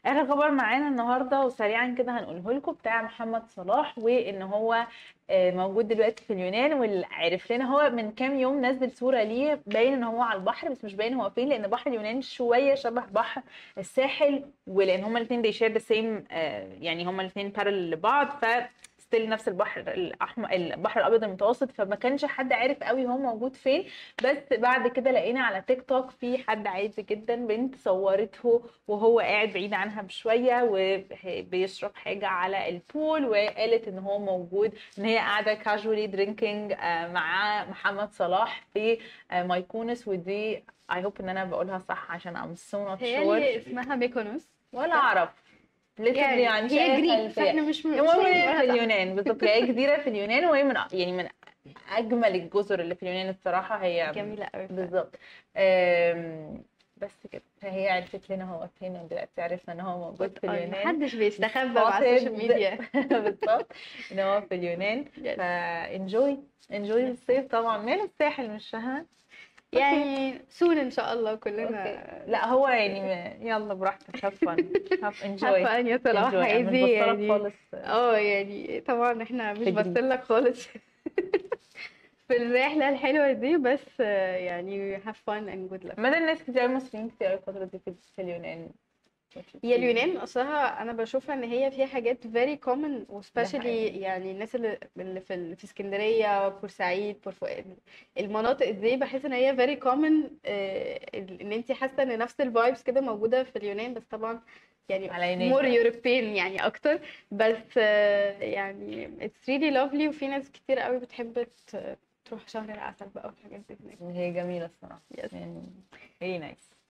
اخر خبر معانا النهارده وسريعا كده هنقوله لكم بتاع محمد صلاح وان هو آه، موجود دلوقتي في اليونان واللي عرف لنا هو من كام يوم نزل صوره ليه باين ان هو على البحر بس مش باين هو فين لان بحر اليونان شويه شبه بحر الساحل ولان هما الاثنين they share the same آه، يعني هما الاثنين بارل لبعض ف ستيل نفس البحر الاحمر البحر الابيض المتوسط فما كانش حد عارف قوي هو موجود فين بس بعد كده لقينا على تيك توك في حد عادي جدا بنت صورته وهو قاعد بعيد عنها بشويه وبيشرب حاجه على البول وقالت ان هو موجود ان هي قاعده كاجولي درينكينج مع محمد صلاح في آه، مايكونس ودي اي هوب ان انا بقولها صح عشان ام سو نوت هي شور اللي اسمها ميكونوس ولا اعرف literally يعني ما عنديش هي أي جريك خلفية. فاحنا مش مش المهم هي هنقولها في صح. اليونان بالظبط هي جزيره في اليونان وهي من يعني من اجمل الجزر اللي في اليونان الصراحه هي جميله قوي بالظبط أم، بس كده فهي عرفت لنا هو فين ودلوقتي عرفنا ان هو موجود في اليونان محدش بيستخبى على السوشيال spotted. ميديا بالظبط ان هو في اليونان فانجوي انجوي الصيف طبعا ماله الساحل مش ها يعني سون ان شاء الله كلنا أوكي. لا هو يعني يلا براحتك هاف فن هاف انجوي عارفه ان يا صلاح عايزين يعني خالص اه يعني طبعا احنا مش تجري. باصين خالص في الرحله الحلوه دي بس آه، يعني have fun and good luck مدى الناس كتير أوي مصريين كتير أوي الفترة دي في في اليونان هي اليونان اصلها انا بشوفها ان هي فيها حاجات very common وسبيشالي حقيقي. يعني الناس اللي اللي في ال- في اسكندريه بورسعيد بورفؤاد المناطق دي بحس ان هي very common آه، ان انت حاسه ان نفس الفايبس كده موجوده في اليونان بس طبعا يعني على يونان. مور يوروبيان يعني اكتر بس آه، يعني it's really lovely وفي ناس كتير قوي بتحب ت- تروح شهر العسل بقى والحاجات دي هناك هي جميلة الصراحة Yes. يعني هي نايس